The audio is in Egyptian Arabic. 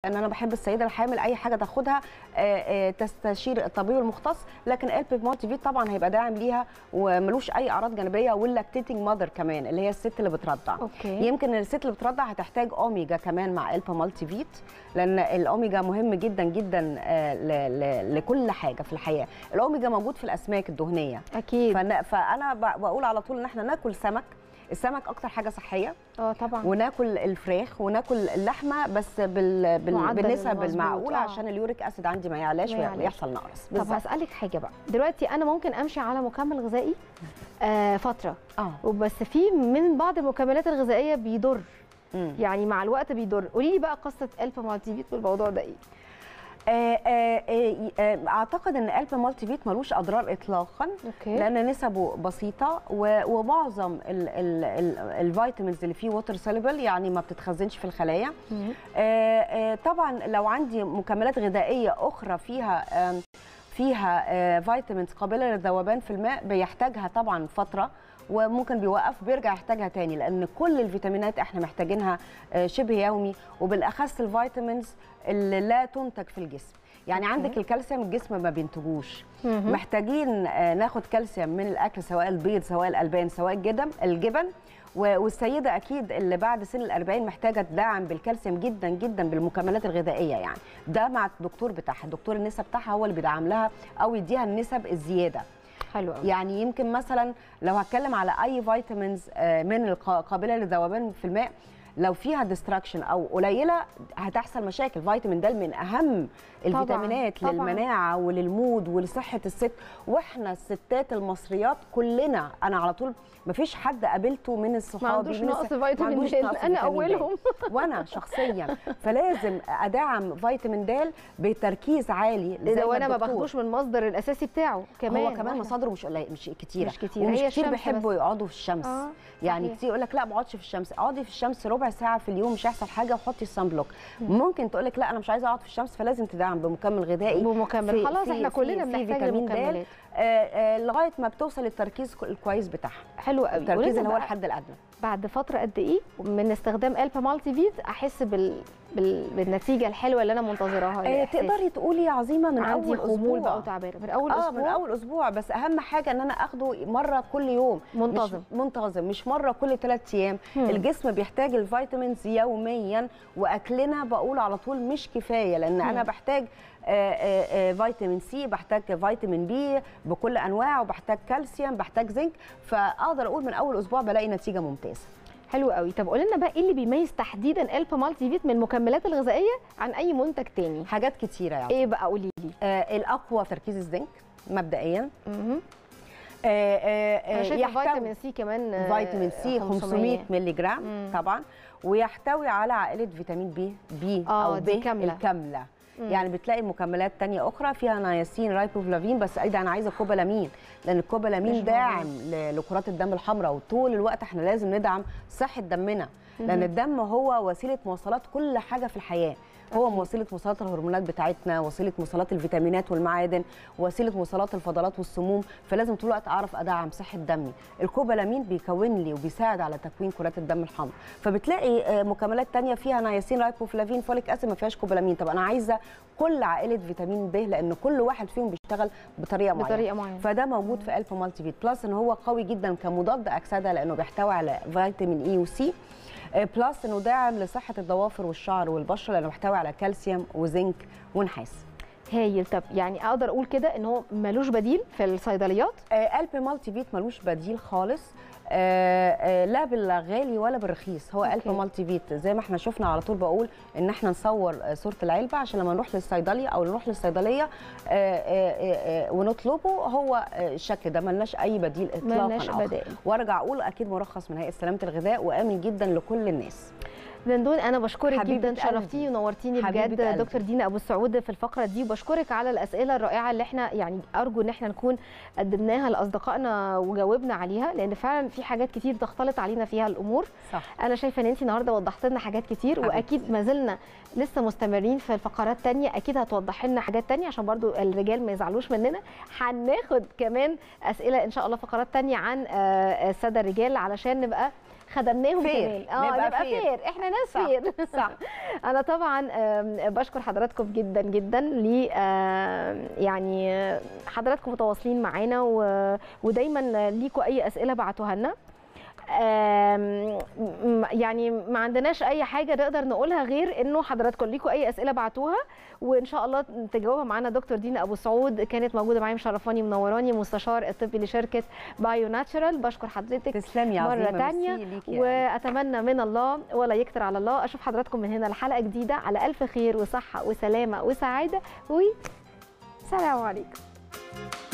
ان انا بحب السيده الحامل اي حاجه تاخدها آه، آه، تستشير الطبيب المختص لكن الب مالتي فيت طبعا هيبقى داعم ليها وملوش اي اعراض جانبيه واللاكتيتنج ماذر كمان اللي هي الست اللي بترضع اوكي يمكن الست اللي بترضع هتحتاج اوميجا كمان مع الب مالتي فيت لان الاوميجا مهم جدا جدا آه، ل- ل- لكل حاجه في الحياه الاوميجا موجود في الاسماك الدهنيه اكيد فأنا- فانا ب- بقول على طول ان احنا ناكل سمك السمك اكتر حاجه صحيه اه طبعا وناكل الفراخ وناكل اللحمه بس بال... بال... معدل بالنسب المظبوط، المعقوله آه. عشان اليوريك اسيد عندي ما يعلاش ما يعلاش. ويحصل نقص طب بالظبط هسألك حاجة بقى دلوقتي أنا ممكن أمشي على مكمل غذائي آه فترة اه وبس في من بعض المكملات الغذائية بيضر مم. يعني مع الوقت بيضر قولي لي بقى قصة ألف مالتي فيت والموضوع ده إيه آه، آه، آه، آه، اعتقد ان قلب مالتي فيت ملوش اضرار اطلاقا اوكي لان نسبه بسيطه و- ومعظم ال- ال- ال- الفيتامينز اللي فيه ووتر سوليبل يعني ما بتتخزنش في الخلايا مم. آه، آه، طبعا لو عندي مكملات غذائيه اخرى فيها آم، فيها آه، فيتامينز قابله للذوبان في الماء بيحتاجها طبعا فتره وممكن بيوقف بيرجع يحتاجها تاني لان كل الفيتامينات احنا محتاجينها آه، شبه يومي وبالاخص الفيتامينز اللي لا تنتج في الجسم يعني أوكي. عندك الكالسيوم الجسم ما بينتجوش مهم. محتاجين آه، ناخد كالسيوم من الاكل سواء البيض سواء الالبان سواء الجدم الجبن و- والسيده اكيد اللي بعد سن الأربعين محتاجه تدعم بالكالسيوم جدا جدا بالمكملات الغذائيه يعني ده مع الدكتور بتاعها الدكتور النسب بتاعها هو اللي بيدعم لها او يديها النسب الزياده حلو قوي يعني يمكن مثلا لو هتكلم على اي فيتامينز آه، من القابله للذوبان في الماء لو فيها ديستراكشن او قليله هتحصل مشاكل فيتامين د من اهم الفيتامينات طبعاً. للمناعه وللمود ولصحه الست واحنا الستات المصريات كلنا انا على طول مفيش حد قابلته من الصحاب ما عندوش من نقص الس- ما فيتامين عندوش د نقص أنا فيتامين د. أولهم وانا شخصيا فلازم ادعم فيتامين د بتركيز عالي ده زي وانا ما الدكتور. باخدوش من المصدر الاساسي بتاعه كمان هو كمان وإحنا- مصادره مش قليل مش كتيره مش كتير. ومش هي كتير الشمس بيحبوا يقعدوا في الشمس آه، يعني صحيح. كتير يقول لك لا ما اقعدش في الشمس اقعدي في الشمس ربع ساعه في اليوم مش هيحصل حاجه وحطي الصن بلوك ممكن تقول لك لا انا مش عايزه اقعد في الشمس فلازم تدعم بمكمل غذائي بمكمل في- خلاص في- احنا في- كلنا في بنحتاج فيتامين د، المكملات آه، آه، لغايه ما بتوصل التركيز الكويس بتاعها حلو قوي التركيز قولي اللي هو لنا بقى الحد الادنى بعد فتره قد ايه من استخدام الفا مالتي فيت احس بال... بال... بالنتيجه الحلوه اللي انا منتظراها آه، الإحساس. تقدري تقولي يا عظيمه من عندي اول خمول اسبوع بقى وتعبانه من اول اه اسبوع من اول اسبوع بس اهم حاجه ان انا اخده مره كل يوم منتظم. مش منتظم مش مره كل ثلاث ايام هم. الجسم بيحتاج الفيتامينز يوميا واكلنا بقول على طول مش كفايه لان انا هم. بحتاج آه، آه، آه، فيتامين سي بحتاج فيتامين بي بكل انواعه وبحتاج كالسيوم بحتاج زنك فاقدر اقول من اول اسبوع بلاقي نتيجه ممتازه حلو قوي طب قولي لنا بقى ايه اللي بيميز تحديدا الفا مالتي فيت من المكملات الغذائيه عن اي منتج تاني حاجات كتيره يعني ايه بقى قولي لي آه الاقوى تركيز الزنك مبدئيا مهم. آه، آه، آه، انا شايفه يحتوي- فيتامين سي كمان آه، فيتامين سي 500 مللي جرام مم. طبعا ويحتوي على عائله فيتامين بي بي آه، او دي ب كاملة. الكامله مم. يعني بتلاقي مكملات تانية أخرى فيها نياسين رايبوفلافين بس أيضا أنا عايزة كوبالامين لأن مش الكوبالامين داعم ل- لكرات الدم الحمراء وطول الوقت احنا لازم ندعم صحة دمنا لأن مهم. الدم هو وسيلة مواصلات كل حاجة في الحياة هو أكيد. وسيله مواصلات الهرمونات بتاعتنا وسيله مواصلات الفيتامينات والمعادن وسيله مواصلات الفضلات والسموم فلازم طول الوقت اعرف ادعم صحه دمي الكوبالامين بيكون لي وبيساعد على تكوين كرات الدم الحمراء فبتلاقي آه، مكملات تانية فيها نياسين رايبوفلافين فوليك اسيد ما فيهاش كوبالامين طب انا عايزه كل عائله فيتامين ب لان كل واحد فيهم بيشتغل بطريقه معينه بطريقه معينه فده موجود في الفا مالتي فيت بلس ان هو قوي جدا كمضاد اكسده لانه بيحتوي على فيتامين اي وسي آه، بلس انه داعم لصحه الضوافر والشعر والبشره لانه بيحتوي على كالسيوم وزنك ونحاس هايل طب يعني اقدر اقول كده ان هو ملوش بديل في الصيدليات آه، الب مالتي فيت ملوش بديل خالص آه، آه، لا بالغالي ولا بالرخيص هو أوكي. الب مالتي فيت زي ما احنا شفنا على طول بقول ان احنا نصور آه، صوره العلبه عشان لما نروح للصيدلي او نروح للصيدليه آه، آه، آه، ونطلبه هو آه، الشكل ده ملناش اي بديل ملناش اطلاقا آخر. بدائل وارجع اقول اكيد مرخص من هيئه سلامه الغذاء وامن جدا لكل الناس دندون انا بشكرك حبيبة جدا قلبي. شرفتيني ونورتيني حبيبة بجد قلبي. دكتور دينا ابو السعود في الفقره دي وبشكرك على الاسئله الرائعه اللي احنا يعني ارجو ان احنا نكون قدمناها لاصدقائنا وجاوبنا عليها لان فعلا في حاجات كتير تختلط علينا فيها الامور صح انا شايفه ان انت النهارده وضحت لنا حاجات كتير حبيبتي. واكيد ما زلنا لسه مستمرين في الفقرات تانية اكيد هتوضح لنا حاجات تانية عشان برضو الرجال ما يزعلوش مننا هناخد كمان اسئله ان شاء الله فقرات تانية عن آه، الساده الرجال علشان نبقى خدمناهم فير. كمان اه نبقى نبقى فير. فير احنا ناس صح. فير صح انا طبعا آم، بشكر حضراتكم جدا جدا ل آم، يعني آه، حضراتكم متواصلين معانا و- ودايما ليكوا اي اسئله بعتوها لنا آم، م- يعني ما عندناش اي حاجه نقدر نقولها غير انه حضراتكم ليكوا اي اسئله بعتوها وان شاء الله تجاوبها معانا دكتور دينا ابو سعود كانت موجوده معايا مشرفاني منوراني مستشار الطبي لشركه بايو ناتشرال بشكر حضرتك تسلمي يا مرة عظيمه تانية ميرسي ليكي يا واتمنى من الله ولا يكتر على الله اشوف حضراتكم من هنا لحلقه جديده على الف خير وصحه وسلامه وسعاده وسلام عليكم